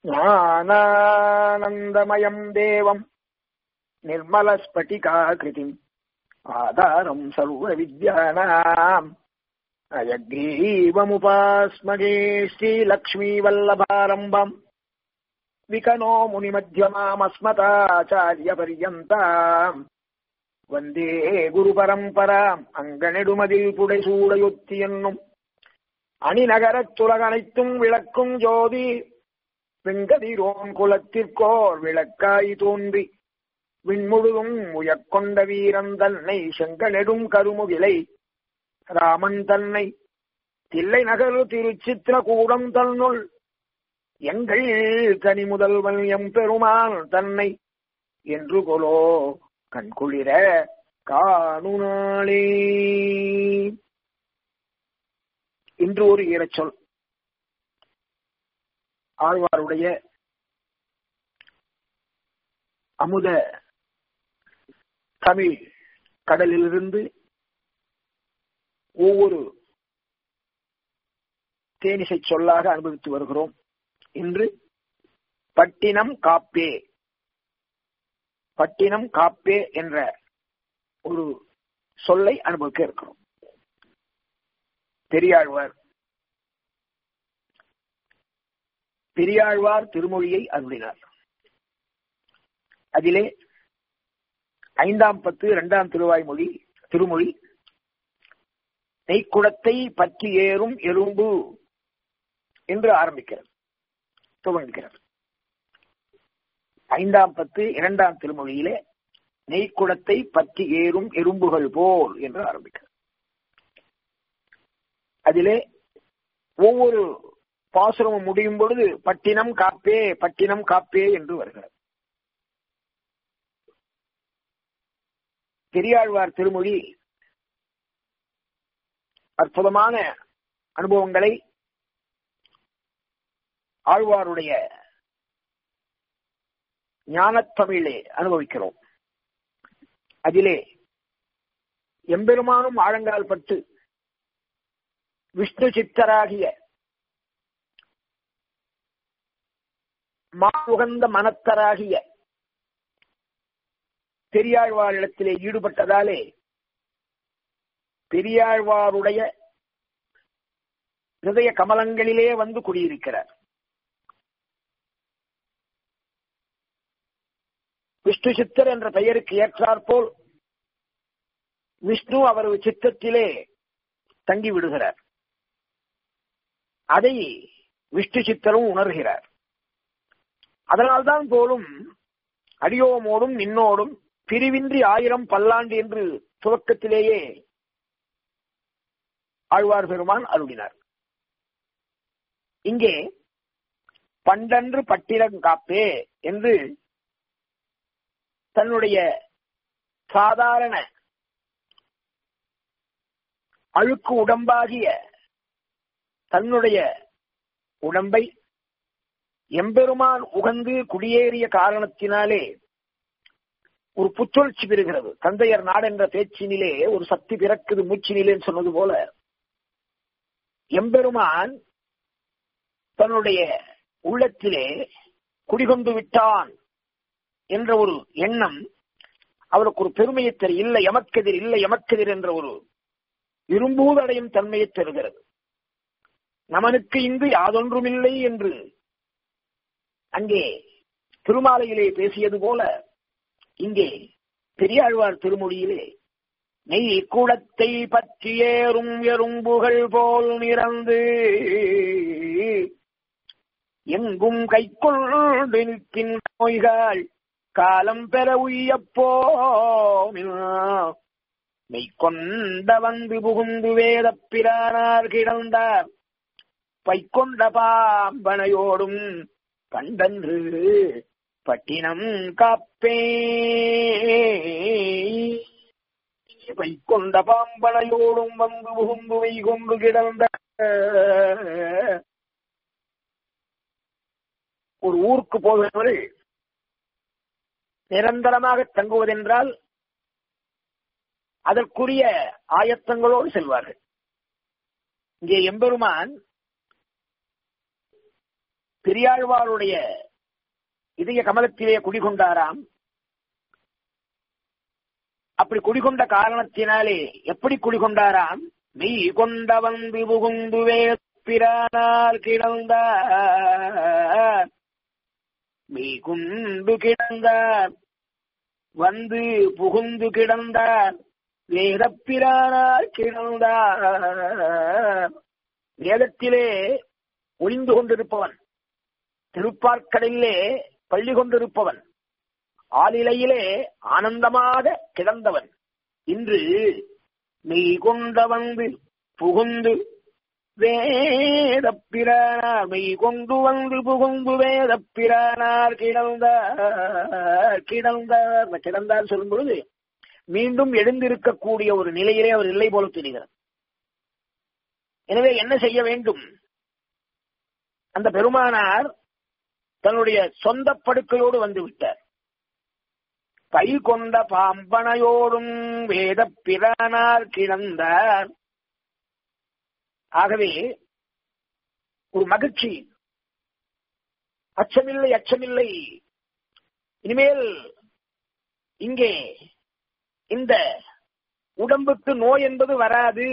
ஞானானந்தமயம் தேவம் निर्मलस्फटिकाकृतिम् आधारम् सर्वविद्यानाम् अयग्रीवमुपास्मगे श्रीलक्ष्मीवल्लभारम्भम् विकनो मुनिमध्यमामस्मताचार्यपर्यन्ताम् வந்தே குரு பரம்பராம் அங்கனெடுமதில் புடைசூடையொத்தி என்னும் அணிநகரத் துலகனைத்தும் விளக்கும் ஜோதி வெங்கதிரோன் குலத்திற்கோர் விளக்காய் தோன்றி விண்முழுதும் உயக்கொண்ட வீரன் தன்னை செங்கனெடும் கருமுகிலை ராமன் தன்னை தில்லை நகர் திருச்சித்திரகூடம் தன்னுள் எங்கள் கனி முதல்வன் எம் பெருமான் தன்னை என்று கொலோ கண்குளிர காணுநாளே இன்று ஒரு ஈரச்சொல் ஆழ்வாருடைய அமுத தமிழ் கடலிலிருந்து ஒவ்வொரு தேனிசை சொல்லாக அனுபவித்து வருகிறோம் இன்று பட்டினம் காப்பே பட்டினம் காப்பே என்ற ஒரு சொல்லை அனுபவிக்க இருக்கிறோம் பெரியாழ்வார் பெரியாழ்வார் திருமொழியை அருளினார் அதிலே ஐந்தாம் பத்து இரண்டாம் திருவாய்மொழி திருமொழி நெய்க்குடத்தை பற்றி ஏறும் எறும்பு என்று ஆரம்பிக்கிறது துவங்குகிறது ஐந்தாம் பத்து இரண்டாம் திருமொழியிலே நெய்க்குடத்தை பற்றி ஏறும் எறும்புகள் போல் என்று ஆரம்பிக்கிறது அதிலே ஒவ்வொரு பாசுரமும் முடியும் பொழுது பட்டினம் காப்பே பட்டினம் காப்பே என்று வருகிறது பெரியாழ்வார் திருமொழி அற்புதமான அனுபவங்களை ஆழ்வாருடைய ஞானத்தமிழே அனுபவிக்கிறோம் அதிலே எம்பெருமானும் ஆழங்கால் பட்டு விஷ்ணு சித்தராகிய மாவுகந்த மனத்தராகிய பெரியாழ்வாரிடத்திலே ஈடுபட்டதாலே பெரியாழ்வாருடைய ஹிருதய கமலங்களிலே வந்து குடியிருக்கிறார் விஷ்ணு சித்தர் என்ற பெயருக்கு ஏற்றாற்போல் விஷ்ணு அவரது சித்தத்திலே தங்கி விடுகிறார் அதை விஷ்ணு சித்தரும் உணர்கிறார் அதனால்தான் போலும் அடியோமோடும் நின்னோடும் பிரிவின்றி ஆயிரம் பல்லாண்டு என்று துவக்கத்திலேயே ஆழ்வார் பெருமான் அருளினார் இங்கே பண்டன்று பட்டிரங்காப்பே என்று தன்னுடைய சாதாரண அழுக்கு உடம்பாகிய தன்னுடைய உடம்பை எம்பெருமான் உகந்து குடியேறிய காரணத்தினாலே ஒரு புத்துணர்ச்சி பெறுகிறது தந்தையர் நாடென்ற பேச்சினிலே ஒரு சக்தி பிறக்குது மூச்சினிலேன்னு சொன்னது போல எம்பெருமான் தன்னுடைய உள்ளத்திலே குடிகொண்டு விட்டான் என்ற ஒரு எண்ணம் அவருக்கு ஒரு பெருமையை தரு இல்லை எமக்கெதிர் இல்லை எமக்கெதிர் என்ற ஒரு விரும்புவதடையும் தன்மையை தருகிறது நமனுக்கு இங்கு யாதொன்றுமில்லை என்று அங்கே திருமாலையிலே பேசியது போல இங்கே பெரியாழ்வார் திருமொழியிலே நெய் குளத்தை பற்றி ஏறும் எறும்புகள் போல் நிறந்து எங்கும் கைக்கொண்டு நிற்கின்ற நோய்கள் காலம் பெற உய்யப்போ மெய்கொண்ட வந்து புகுந்து வேத பிரானார் கிடந்தார் பைக்கொண்ட பாம்பனையோடும் கண்டன்று பட்டினம் காப்பே வைக்கொண்ட பாம்பனையோடும் வந்து புகுந்து வைகொண்டு கிடந்த ஒரு ஊருக்கு போகிறவர்கள் நிரந்தரமாக தங்குவதென்றால் அதற்குரிய ஆயத்தங்களோடு செல்வார்கள் இங்கே எம்பெருமான் பெரியாழ்வாருடைய இதய கமலத்திலே குடிகொண்டாராம் அப்படி குடிகொண்ட காரணத்தினாலே எப்படி குடிகொண்டாராம் மெய் கொண்ட வந்து புகுந்து பிரானால் கிடந்தார் மெய் குண்டு கிடந்தார் வந்து புகுந்து கிடந்தார் வேதப்பிரானால் கிடந்தார் வேதத்திலே ஒளிந்து கொண்டிருப்பவன் திருப்பார்க்கடலிலே பள்ளி கொண்டிருப்பவன் ஆளிலையிலே ஆனந்தமாக கிடந்தவன் இன்று மெய் கொண்ட வந்து புகுந்து வேதப்பிரானார் மெய் கொண்டு வந்து புகுந்து வேதப்பிரானார் கிடந்தார் கிடந்தார் கிடந்தார் சொல்லும் பொழுது மீண்டும் எழுந்திருக்கக்கூடிய ஒரு நிலையிலே அவர் இல்லை போல தெரிகிறார் எனவே என்ன செய்ய வேண்டும் அந்த பெருமானார் தன்னுடைய சொந்த படுக்கையோடு வந்து விட்டார் பை கொண்ட பாம்பனையோடும் வேத பிரானார் கிடந்தார் ஆகவே ஒரு மகிழ்ச்சி அச்சமில்லை அச்சமில்லை இனிமேல் இங்கே இந்த உடம்புக்கு நோய் என்பது வராது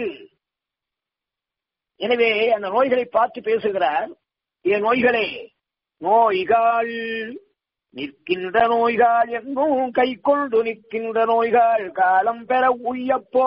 எனவே அந்த நோய்களை பார்த்து பேசுகிறார் என் நோய்களே நோய்கள் நிற்கின்ற நோய்கள் என்னும் கை கொண்டு நிற்கின்ற நோய்கள் காலம் பெற உய்யப்போ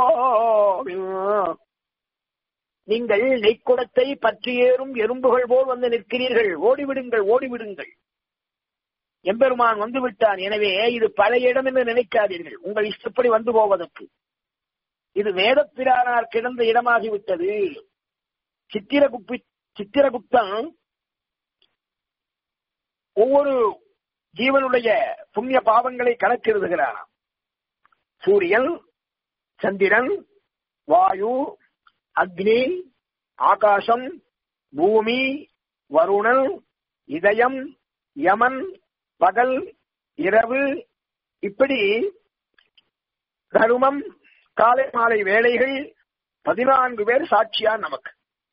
நீங்கள் நெய்க்குடத்தை பற்றி ஏறும் எறும்புகள் போல் வந்து நிற்கிறீர்கள் ஓடிவிடுங்கள் ஓடிவிடுங்கள் எம்பெருமான் வந்து விட்டான் எனவே இது பழைய இடம் என்று நினைக்காதீர்கள் உங்கள் இஷ்டப்படி வந்து போவதற்கு இது வேதப்பிரானார் கிடந்த இடமாகிவிட்டது சித்திரகுப்பி சித்திரகுப்தன் ஒவ்வொரு ஜீவனுடைய புண்ணிய பாவங்களை கணக்கெழுதுகிறான் சூரியன் சந்திரன் வாயு அக்னி ஆகாசம் பூமி வருணன் இதயம் யமன் பகல் இரவு இப்படி தருமம் காலை மாலை வேலைகள் பதினான்கு பேர் சாட்சியா நமக்கு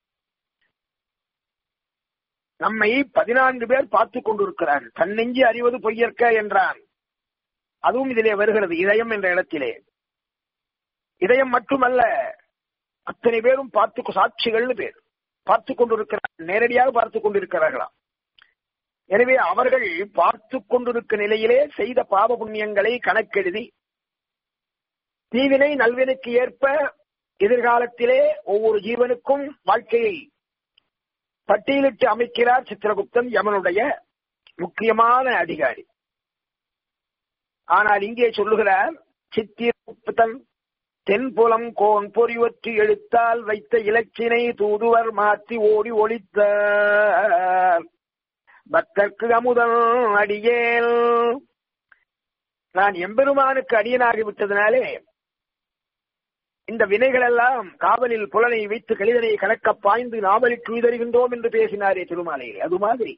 நம்மை பதினான்கு பேர் பார்த்து கொண்டிருக்கிறார் தன்னெஞ்சி அறிவது பொய்யற்க என்றான் அதுவும் இதிலே வருகிறது இதயம் என்ற இடத்திலே இதயம் மட்டுமல்ல அத்தனை பேரும் பார்த்து சாட்சிகள்னு பேர் பார்த்து கொண்டிருக்கிறார் நேரடியாக பார்த்து கொண்டிருக்கிறார்களாம் எனவே அவர்கள் பார்த்து கொண்டிருக்க நிலையிலே செய்த பாவ புண்ணியங்களை கணக்கெழுதி தீவினை நல்வினைக்கு ஏற்ப எதிர்காலத்திலே ஒவ்வொரு ஜீவனுக்கும் வாழ்க்கையை பட்டியலிட்டு அமைக்கிறார் சித்திரகுப்தன் யமனுடைய முக்கியமான அதிகாரி ஆனால் இங்கே சொல்லுகிறார் சித்திரகுப்தன் தென்புலம் கோன் பொறிவற்றி எழுத்தால் வைத்த இலச்சினை தூதுவர் மாற்றி ஓடி ஒழித்தார் பக்தர்க்கு அமுதன் அடியேல் நான் எம்பெருமானுக்கு அடியனாகிவிட்டதுனாலே இந்த வினைகள் எல்லாம் காவலில் புலனை வைத்து கழிதனை கணக்க பாய்ந்து நாவலில் துய்தருகின்றோம் என்று பேசினாரே திருமாலையில் அது மாதிரி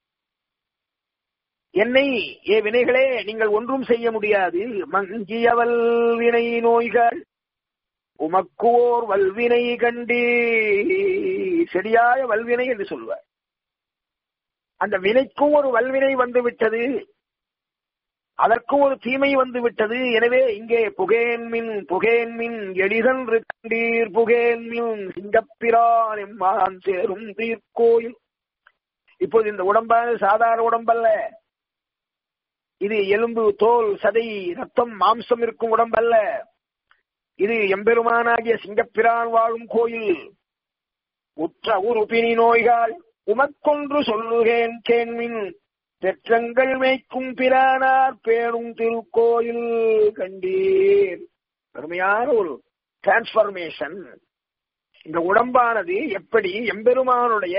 என்னை ஏ வினைகளே நீங்கள் ஒன்றும் செய்ய முடியாது மஞ்சியவல் வினை நோய்கள் உமக்குவோர் வல்வினை கண்டி செடியாய வல்வினை என்று சொல்வார் அந்த வினைக்கும் ஒரு வல்வினை வந்து விட்டது அதற்கும் ஒரு தீமை வந்து விட்டது எனவே இங்கே புகேன் மின் புகேன் மின் எளிதன்று கண்டீர் புகேன் மின் சிங்கப்பிரான் எம்மான் சேரும் தீர்க்கோயில் இப்போது இந்த உடம்பான சாதாரண உடம்பல்ல இது எலும்பு தோல் சதை ரத்தம் மாம்சம் இருக்கும் உடம்பல்ல இது எம்பெருமானாகிய சிங்கப்பிரான் வாழும் கோயில் உற்ற உறுப்பினி நோய்கள் உமக்கொன்று சொல்லுகேன் கேன்மின் பெற்றங்கள் மேய்க்கும் பிரானார் பேணும் திருக்கோயில் கண்டீர் அருமையான ஒரு டிரான்ஸ்பர்மேஷன் இந்த உடம்பானது எப்படி எம்பெருமானுடைய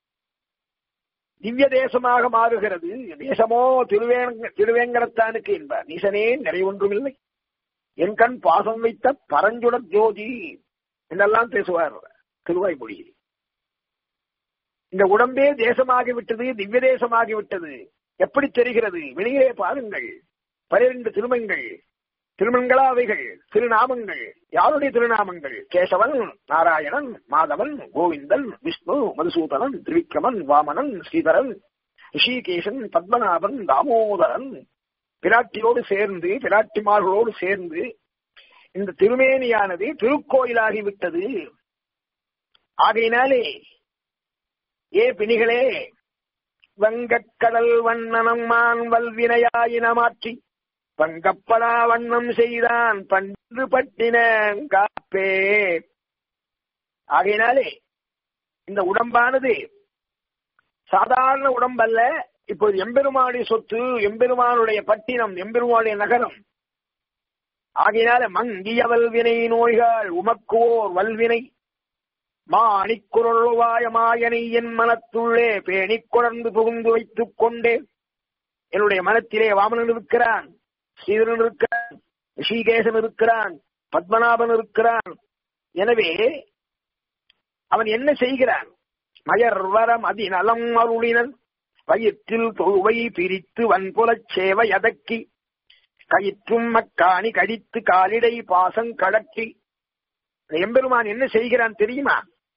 திவ்ய தேசமாக மாறுகிறது தேசமோ திருவேங்க திருவேங்கரத்தானுக்கு என்பார் நீசனே நிறைவொன்றுமில்லை என் கண் பாசம் வைத்த பரஞ்சுடர் ஜோதி என்றெல்லாம் பேசுவார் திருவாய்மொழியில் இந்த உடம்பே தேசமாகிவிட்டது திவ்ய தேசமாகிவிட்டது எப்படி தெரிகிறது வெளியே பாருங்கள் பனிரெண்டு திருமங்கள் திருமண்களா அவைகள் திருநாமங்கள் யாருடைய திருநாமங்கள் கேசவன் நாராயணன் மாதவன் கோவிந்தன் விஷ்ணு மதுசூதனன் திரிவிக்ரமன் வாமனன் ஸ்ரீதரன் ரிஷிகேசன் பத்மநாபன் தாமோதரன் பிராட்டியோடு சேர்ந்து பிராட்டிமார்களோடு சேர்ந்து இந்த திருமேனியானது திருக்கோயிலாகிவிட்டது ஆகையினாலே ஏ பிணிகளே வங்கக்கடல் வண்ணனம் மான் வல்வினையாயின மாற்றி பங்கப்படா வண்ணம் செய்தான் பன்று பட்டின காப்பே ஆகையினாலே இந்த உடம்பானது சாதாரண உடம்பல்ல இப்போது எம்பெருமானுடைய சொத்து எம்பெருமானுடைய பட்டினம் எம்பெருமானுடைய நகரம் ஆகையினால மங்கிய வல்வினை நோய்கள் உமக்குவோர் வல்வினை மாணிக்குரல்வாய மாயனை என் மனத்துள்ளே பேணிக் கொடர்ந்து புகுந்து வைத்துக் கொண்டே என்னுடைய மனத்திலே வாமனன் இருக்கிறான் ஸ்ரீதரன் இருக்கிறான் ரிஷிகேசன் இருக்கிறான் பத்மநாபன் இருக்கிறான் எனவே அவன் என்ன செய்கிறான் மயர்வரம் அதிநலம் அருளினன் வயிற்றில் தொழுவை பிரித்து வன்புலச் சேவை அதக்கி கயிற்றும் மக்காணி கடித்து காலிடை பாசம் கடற்றி எம்பெருமான் என்ன செய்கிறான் தெரியுமா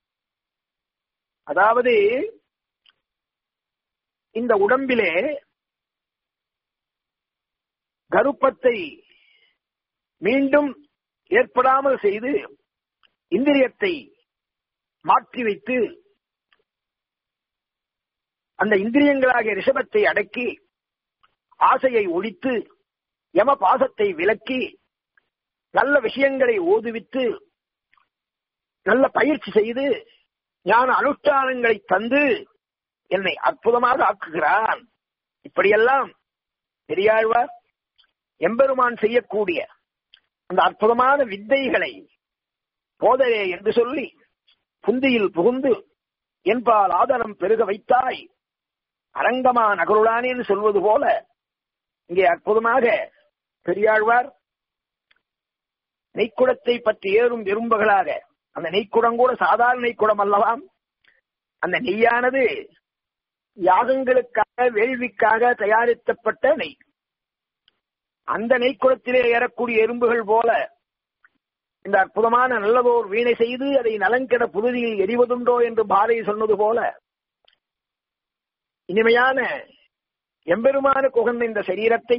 அதாவது இந்த உடம்பிலே கருப்பத்தை மீண்டும் ஏற்படாமல் செய்து இந்திரியத்தை மாற்றி வைத்து அந்த இந்திரியங்களாகிய ரிஷபத்தை அடக்கி ஆசையை ஒழித்து யம பாசத்தை விலக்கி நல்ல விஷயங்களை ஓதுவித்து நல்ல பயிற்சி செய்து ஞான அனுஷ்டானங்களை தந்து என்னை அற்புதமாக ஆக்குகிறான் இப்படியெல்லாம் பெரியாழ்வார் எம்பெருமான் செய்யக்கூடிய அந்த அற்புதமான வித்தைகளை போதரே என்று சொல்லி புந்தியில் புகுந்து என்பால் ஆதரம் பெருக வைத்தாய் அரங்கமா நகருளானேன்னு சொல்வது போல இங்கே அற்புதமாக பெரியாழ்வார் நெய்க்குடத்தை பற்றி ஏறும் விரும்புகளாக அந்த நெய்க்குடம் கூட சாதாரண நெய்க்குடம் அல்லவாம் அந்த நெய்யானது யாகங்களுக்காக வேள்விக்காக தயாரிக்கப்பட்ட நெய் அந்த நெய்க்குடத்திலே ஏறக்கூடிய எறும்புகள் போல இந்த அற்புதமான நல்லதோர் வீணை செய்து அதை நலங்கெட புழுதியில் எரிவதுண்டோ என்று பாரதி சொன்னது போல இனிமையான எம்பெருமான குகந்த இந்த சரீரத்தை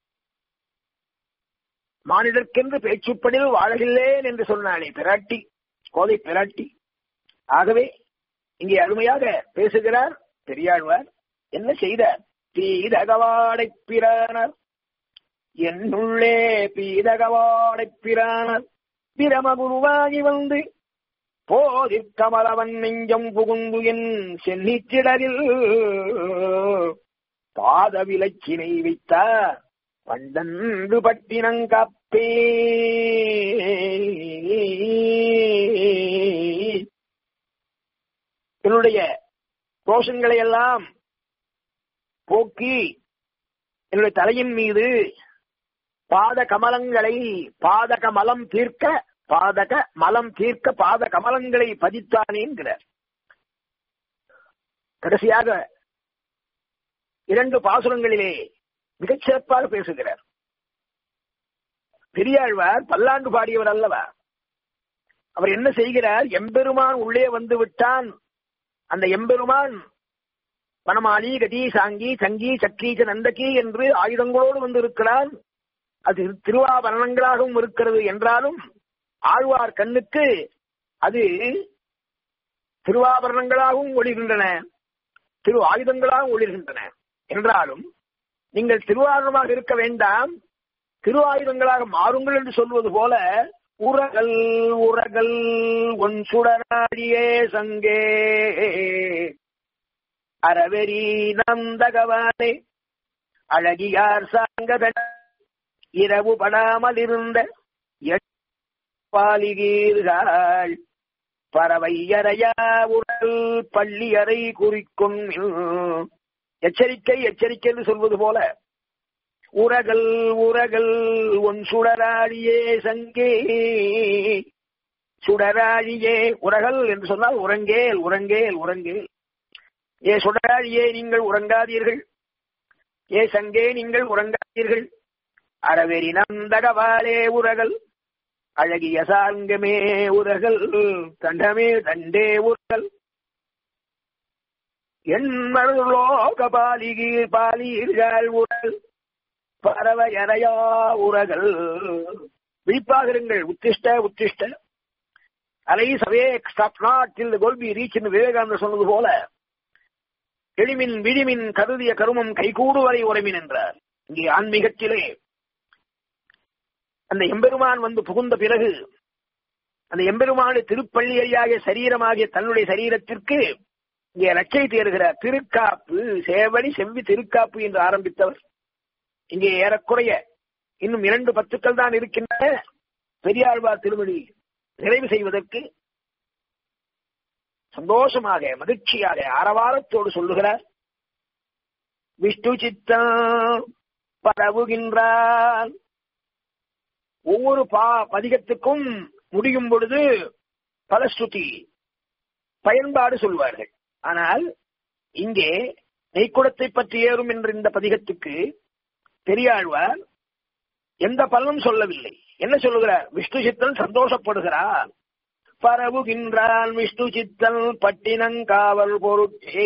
மானிடர்க்கென்று பேச்சுப்படில் வாழகில்லேன் என்று சொன்னானே பிராட்டி கோதை பிராட்டி ஆகவே இங்கே அருமையாக பேசுகிறார் பெரியாழ்வார் என்ன செய்தார் பீதகவாடை பிரானர் என்னுள்ளே பீதகவாடை பிரானர் பிரமகுருவாகி வந்து போதிற்கமலவன் நெஞ்சம் புகுந்து என் சென்னிச்சிடரில் பாத விலச்சினை வைத்தார் பண்டன்று பட்டினங்காப்பே என்னுடைய தோஷங்களை எல்லாம் போக்கி என்னுடைய தலையின் மீது பாத கமலங்களை பாதக மலம் தீர்க்க பாதக மலம் தீர்க்க பாத கமலங்களை பதித்தானேங்கிறார் கடைசியாக இரண்டு பாசுரங்களிலே மிகச் சிறப்பாக பேசுகிறார் பெரியாழ்வார் பல்லாண்டு பாடியவர் அல்லவா அவர் என்ன செய்கிறார் எம்பெருமான் உள்ளே வந்து விட்டான் அந்த எம்பெருமான் வனமாலி கதி சாங்கி சங்கி சக்கீச்ச நந்தகி என்று ஆயுதங்களோடு வந்து இருக்கிறான் அது திருவாபரணங்களாகவும் இருக்கிறது என்றாலும் ஆழ்வார் கண்ணுக்கு அது திருவாபரணங்களாகவும் ஒளிகின்றன திரு ஆயுதங்களாகவும் ஒளிர்கின்றன என்றாலும் நீங்கள் திருவாரணமாக இருக்க வேண்டாம் திரு ஆயுதங்களாக மாறுங்கள் என்று சொல்வது போல உரகல் உரகல் ஒன் சுடராடியே சங்கே அறவெறி நந்தகவானே அழகியார் சாங்கதன் இரவு படாமல் இருந்த பாலிகீர்கள் பறவை அறையா உடல் பள்ளி அறை குறிக்கும் எச்சரிக்கை எச்சரிக்கை என்று சொல்வது போல உரகல் உரகல் ஒன் சுடராழியே சங்கே சுடராழியே உரகல் என்று சொன்னால் உறங்கேல் உறங்கேல் உறங்கேல் ஏ சுடராழியே நீங்கள் உறங்காதீர்கள் ஏ சங்கே நீங்கள் உறங்காதீர்கள் அறவெறி நந்தகவாலே உரகல் அழகிய சாங்கமே உரகல் தண்டமே தண்டே உரகல் எண்மருளோக பாலிகீர் பாலீர்கள் உரல் பறவையறையா உரகள் விழிப்பாகிறங்கள் உத்திஷ்ட உத்திஷ்ட அலை சவே stop not till goal be reach விவேகானந்தர் சொன்னது போல எளிமின் விழிமின் கருதிய கருமம் கைகூடு வரை உறவின் என்றார் இங்கே ஆன்மீகத்திலே அந்த எம்பெருமான் வந்து புகுந்த பிறகு அந்த எம்பெருமானு திருப்பள்ளியறியாகிய சரீரமாகிய தன்னுடைய சரீரத்திற்கு இங்கே ரட்சை தேறுகிறார் திருக்காப்பு சேவடி செவ்வி திருக்காப்பு என்று ஆரம்பித்தவர் இங்கே ஏறக்குறைய இன்னும் இரண்டு பத்துக்கள் தான் இருக்கின்றன பெரியாழ்வார் திருமொழி நிறைவு செய்வதற்கு சந்தோஷமாக மகிழ்ச்சியாக ஆரவாரத்தோடு சொல்லுகிறார் விஷ்ணு சித்தம் பரவுகின்றான் ஒவ்வொரு பா பதிகத்துக்கும் முடியும் பொழுது பலஸ்ருதி பயன்பாடு சொல்வார்கள் ஆனால் இங்கே நெய்க்குடத்தை பற்றி ஏறும் என்ற இந்த பதிகத்துக்கு பெரியாழ்வார் எந்த பலனும் சொல்லவில்லை என்ன சொல்லுகிறார் விஷ்ணு சித்தன் சந்தோஷப்படுகிறார் பரவுகின்றான் விஷ்ணு சித்தன் பட்டினங்காவல் பொருட்டே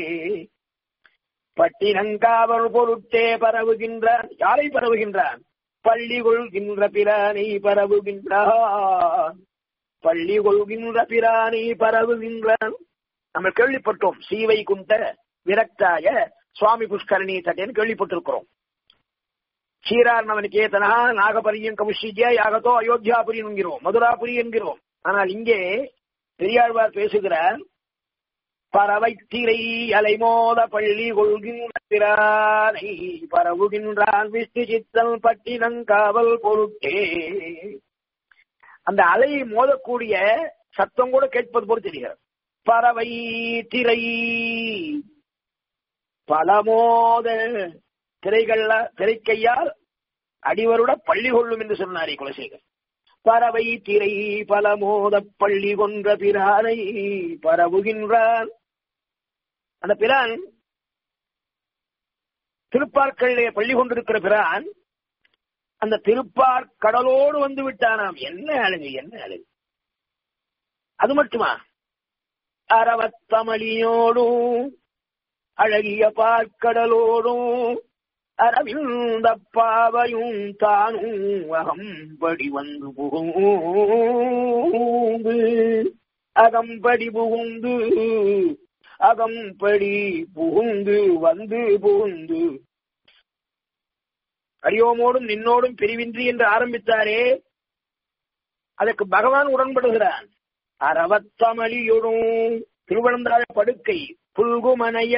பட்டினங்காவல் பொருட்டே பரவுகின்றான் யாரை பரவுகின்றான் பள்ளி கொள்கின்ற பிரானை பரவுகின்றான் பள்ளி கொள்கின்ற பிரானை பரவுகின்றான் நம்ம கேள்விப்பட்டோம் சீவை குண்ட விரக்தாய சுவாமி புஷ்கரணி தட்டேன்னு கேள்விப்பட்டிருக்கிறோம் ಕ್ಷೀರಾರ್ಣವನಿಕೇತನ நாகபரியம் கமுஷிஜ யாகத்தோ அயோத்தியாபுரி என்கிறோம் மதுராபுரி என்கிறோம் ஆனால் இங்கே பெரியாழ்வார் பேசுகிறார் பறவை திரை அலைமோத பள்ளி கொள்கின்ற பிரானை பரவுகின்றான் விஷ்ணு சித்தல் பட்டினங்காவல் பொருட்டே அந்த அலை மோதக்கூடிய சத்தம் கூட கேட்பது போல தெரிகிறது பறவை திரை பலமோத திரைகள்ல திரைக்கையால் அடிவருட பள்ளி கொள்ளும் என்று சொன்னாரே குலசேகர் பறவை திரை பலமோத பள்ளி கொன்ற பிரானை பரவுகின்றான் அந்த பிரான் திருப்பார்களிலே பள்ளி கொண்டிருக்கிற பிரான் அந்த திருப்பார் கடலோடு வந்து விட்டானாம் என்ன அழகு என்ன அழகு அது மட்டுமா அறவத்தமளியோடும் அழகிய பார்க்கடலோடும் அரவிந்த பாவையும் தானும் அகம்படி வந்து புகுந்து அகம்படி புகுந்து அகம்படி புகுந்து வந்து புகுந்து அடியோமோடும் நின்னோடும் பிரிவின்றி என்று ஆரம்பித்தாரே அதற்கு பகவான் உடன்படுகிறான் அறவத்தமளியொடும் திருவனந்தாழ படுக்கை புல்குமனைய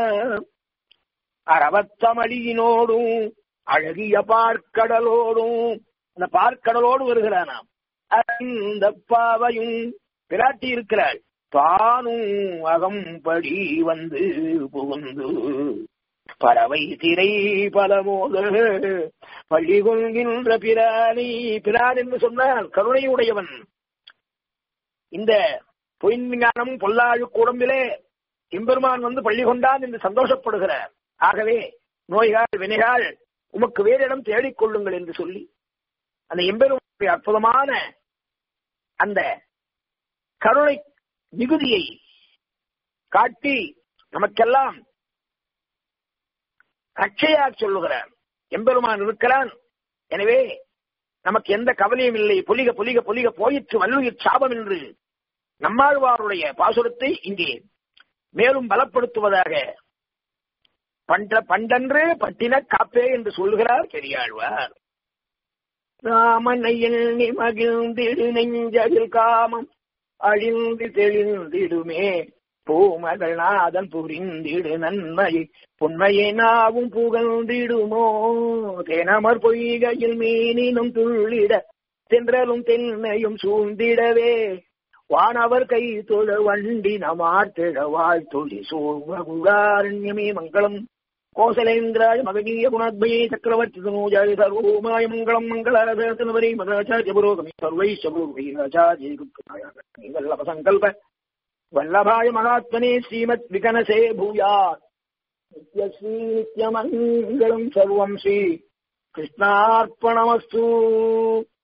அறவத்தமளியினோடும் அழகிய பார்க்கடலோடும் அந்த பார்க்கடலோடு வருகிறானாம் அந்த பாவையும் பிராட்டி இருக்கிறாள் தானும் அகம்படி வந்து புகுந்து பறவை திரை பலமோத பள்ளி கொள்கின்ற பிராணி பிரான் என்று சொன்னால் கருணையுடையவன் இந்த பொய்ஞானம் பொல்லாழு கூடம்பிலே எம்பெருமான் வந்து பள்ளி கொண்டான் என்று சந்தோஷப்படுகிறார் ஆகவே நோய்கள் வினைகள் உமக்கு வேறிடம் தேடிக் கொள்ளுங்கள் என்று சொல்லி அந்த எம்பெருமானுடைய அற்புதமான அந்த கருணை மிகுதியை காட்டி நமக்கெல்லாம் ரட்சையா சொல்லுகிறார் எம்பெருமான் இருக்கிறான் எனவே நமக்கு எந்த கவலையும் இல்லை பொலிக பொலிக பொலிக போயிற்று வல்லுயிர் சாபம் என்று நம்மாழ்வாருடைய பாசுரத்தை இங்கே மேலும் பலப்படுத்துவதாக பண்ட பண்டன்று பட்டின காப்பே என்று சொல்கிறார் பெரியாழ்வார் ராமனையில் மகிழ்ந்திடு நெஞ்சதில் காமம் அழிந்து தெளிந்திடுமே பூமகள் நாதன் புரிந்திடு நன்மை புண்மையை நாவும் புகழ்ந்திடுமோ தேனமர் பொய்கையில் மீனினும் துள்ளிட தென்றலும் தென்னையும் சூழ்ந்திடவே வானவர் கை தொழ வண்டி நமார்த்திட வாழ்த்தொழி சோழகுடாரண்யமே மங்களம் கோசலேந்திராய மகனீய குணாத்மயே சக்கரவர்த்தி தனூஜாய சர்வோமாய மங்களம் மங்களரசனவரே மதாச்சாரிய புரோகமே சர்வைஷபூர்வீராச்சாரிய வல்லப சங்கல்ப வல்லபாய மகாத்மனே ஸ்ரீமத் விகனசே பூயாத் நித்யஸ்ரீ நித்யமங்கலம் சர்வம் ஸ்ரீ கிருஷ்ணார்ப்பணமஸ்து